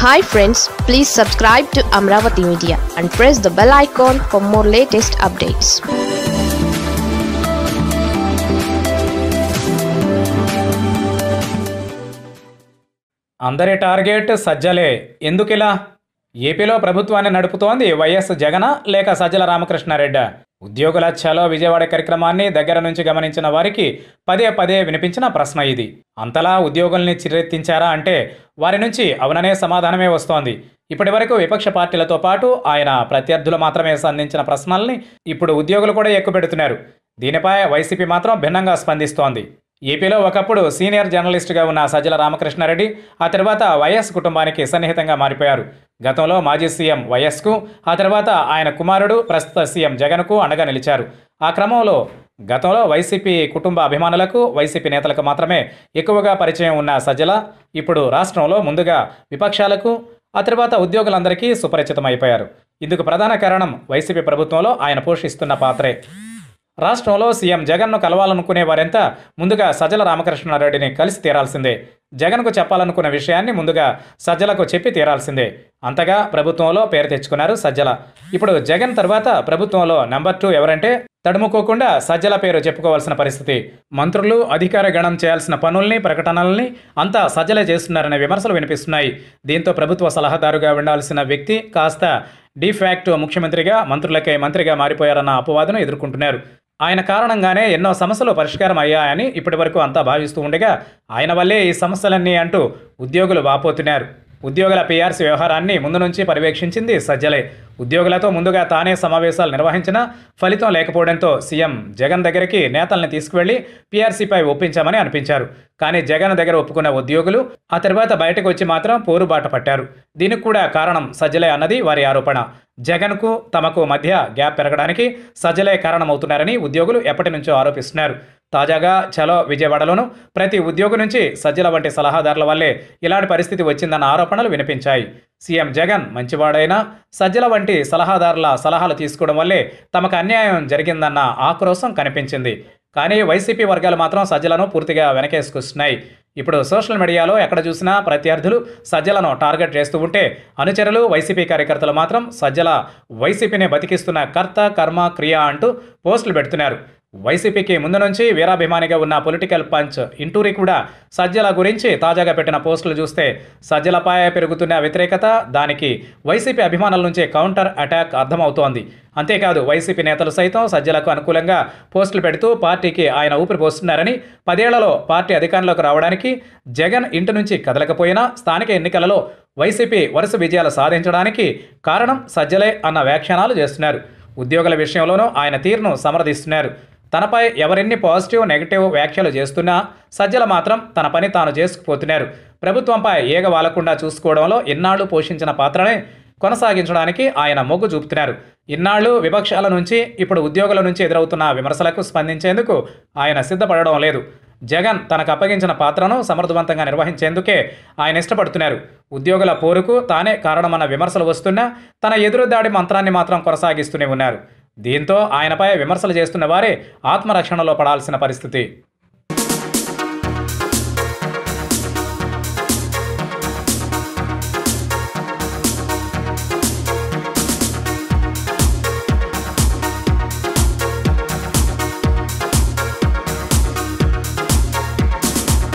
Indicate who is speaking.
Speaker 1: hi friends please subscribe to Amaravati media and press the bell icon for more latest updates
Speaker 2: అందరి target సజ్జలే ఎందుకిలా ఏపీలో ప్రభుత్వాన్ని నడుపుతోంది వైఎస్ జగన లేక సజ్జల రామకృష్ణారెడ్డి ఉద్యోగుల చలో విజయవాడ కార్యక్రమాన్ని దగ్గర నుంచి గమనించిన వారికి పదే పదే వినిపించిన ప్రశ్న ఇది అంతలా ఉద్యోగుల్ని చిరెత్తించారా అంటే వారి నుంచి అవుననే సమాధానమే వస్తోంది ఇప్పటి వరకు విపక్ష పార్టీలతో పాటు ఆయన ప్రత్యర్థులు మాత్రమే సంధించిన ప్రశ్నల్ని ఇప్పుడు ఉద్యోగులు కూడా ఎక్కుపెడుతున్నారు దీనిపై వైసీపీ మాత్రం భిన్నంగా స్పందిస్తోంది ఏపీలో ఒకప్పుడు సీనియర్ జర్నలిస్టుగా ఉన్న సజ్జల రామకృష్ణారెడ్డి ఆ తర్వాత వైఎస్ కుటుంబానికి సన్నిహితంగా మారిపోయారు గతంలో మాజీ సీఎం వైఎస్కు ఆ తర్వాత ఆయన కుమారుడు ప్రస్తుత సీఎం జగన్కు అండగా నిలిచారు ఆ క్రమంలో గతంలో వైసీపీ కుటుంబ అభిమానులకు వైసీపీ నేతలకు మాత్రమే ఎక్కువగా పరిచయం ఉన్న సజ్జల ఇప్పుడు రాష్ట్రంలో ముందుగా విపక్షాలకు ఆ తర్వాత ఉద్యోగులందరికీ సుపరిచితమైపోయారు ఇందుకు ప్రధాన కారణం వైసీపీ ప్రభుత్వంలో ఆయన పోషిస్తున్న పాత్రే రాష్ట్రంలో సీఎం జగన్ను కలవాలనుకునే వారెంతా ముందుగా సజ్జల రామకృష్ణారెడ్డిని కలిసి తీరాల్సిందే జగన్కు చెప్పాలనుకున్న విషయాన్ని ముందుగా సజ్జలకు చెప్పి తీరాల్సిందే అంతగా ప్రభుత్వంలో పేరు తెచ్చుకున్నారు సజ్జల ఇప్పుడు జగన్ తర్వాత ప్రభుత్వంలో నెంబర్ టూ ఎవరంటే తడుముకోకుండా సజ్జల పేరు చెప్పుకోవాల్సిన పరిస్థితి మంత్రులు అధికార గణం చేయాల్సిన పనుల్ని ప్రకటనల్ని అంతా సజ్జలే చేస్తున్నారనే విమర్శలు వినిపిస్తున్నాయి దీంతో ప్రభుత్వ సలహాదారుగా ఉండాల్సిన వ్యక్తి కాస్త డిఫాక్ట్ ముఖ్యమంత్రిగా మంత్రులకే మంత్రిగా మారిపోయారన్న అపవాదును ఎదుర్కొంటున్నారు ఆయన కారణంగానే ఎన్నో సమస్యలు పరిష్కారం అయ్యాయని ఇప్పటివరకు అంతా భావిస్తూ ఉండగా ఆయన వల్లే ఈ సమస్యలన్నీ అంటూ ఉద్యోగులు వాపోతున్నారు ఉద్యోగుల పీఆర్సీ వ్యవహారాన్ని ముందు నుంచి పర్యవేక్షించింది సజ్జలే ఉద్యోగులతో ముందుగా తానే సమావేశాలు నిర్వహించినా ఫలితం లేకపోవడంతో సీఎం జగన్ దగ్గరికి నేతల్ని తీసుకువెళ్లి పీఆర్సీపై ఒప్పించామని అనిపించారు కానీ జగన్ దగ్గర ఒప్పుకున్న ఉద్యోగులు ఆ తర్వాత బయటకు వచ్చి మాత్రం పోరుబాట పట్టారు దీనికి కూడా కారణం సజ్జలే అన్నది వారి ఆరోపణ జగన్కు తమకు మధ్య గ్యాప్ పెరగడానికి సజ్జలే కారణమవుతున్నారని ఉద్యోగులు ఎప్పటి నుంచో ఆరోపిస్తున్నారు తాజాగా చలో విజయవాడలోనూ ప్రతి ఉద్యోగి నుంచి సజ్జల వంటి సలహాదారుల వల్లే ఇలాంటి పరిస్థితి వచ్చిందన్న ఆరోపణలు వినిపించాయి సీఎం జగన్ మంచివాడైనా సజ్జల వంటి సలహాదారుల సలహాలు తీసుకోవడం వల్లే తమకు అన్యాయం జరిగిందన్న ఆక్రోశం కనిపించింది కానీ వైసీపీ వర్గాలు మాత్రం సజ్జలను పూర్తిగా వెనకేసుకొస్తున్నాయి ఇప్పుడు సోషల్ మీడియాలో ఎక్కడ చూసినా ప్రత్యర్థులు సజ్జలను టార్గెట్ చేస్తూ ఉంటే అనుచరులు వైసీపీ కార్యకర్తలు మాత్రం సజ్జల వైసీపీని బతికిస్తున్న కర్త కర్మ క్రియ అంటూ పోస్టులు పెడుతున్నారు వైసీపీకి ముందు నుంచి వీరాభిమానిగా ఉన్న పొలిటికల్ పంచ్ ఇంటూరి కూడా సజ్జల గురించి తాజాగా పెట్టిన పోస్టులు చూస్తే సజ్జలపై పెరుగుతున్న వ్యతిరేకత దానికి వైసీపీ అభిమానుల నుంచే కౌంటర్ అటాక్ అర్థమవుతోంది అంతేకాదు వైసీపీ నేతలు సైతం సజ్జలకు అనుకూలంగా పోస్టులు పెడుతూ పార్టీకి ఆయన ఊపిరి పోస్తున్నారని పదేళ్లలో పార్టీ అధికారంలోకి రావడానికి జగన్ ఇంటి నుంచి కదలకపోయినా స్థానిక ఎన్నికలలో వైసీపీ వరుస విజయాలు సాధించడానికి కారణం సజ్జలే అన్న వ్యాఖ్యానాలు చేస్తున్నారు ఉద్యోగుల విషయంలోనూ ఆయన తీరును సమర్థిస్తున్నారు తనపై ఎవరెన్ని పాజిటివ్ నెగిటివ్ వ్యాఖ్యలు చేస్తున్నా సజ్జల మాత్రం తన పని తాను చేసుకుపోతున్నారు ప్రభుత్వంపై ఏగ వాలకుండా చూసుకోవడంలో ఇన్నాళ్లు పోషించిన పాత్రనే కొనసాగించడానికి ఆయన మొగ్గు చూపుతున్నారు ఇన్నాళ్లు విపక్షాల నుంచి ఇప్పుడు ఉద్యోగుల నుంచి ఎదురవుతున్న విమర్శలకు స్పందించేందుకు ఆయన సిద్ధపడడం లేదు జగన్ తనకు అప్పగించిన పాత్రను సమర్థవంతంగా నిర్వహించేందుకే ఆయన ఇష్టపడుతున్నారు ఉద్యోగుల పోరుకు తానే కారణమన్న విమర్శలు వస్తున్నా తన ఎదురుదాడి మంత్రాన్ని మాత్రం కొనసాగిస్తూనే ఉన్నారు దీంతో ఆయనపై విమర్శలు చేస్తున్న వారే ఆత్మరక్షణలో పడాల్సిన పరిస్థితి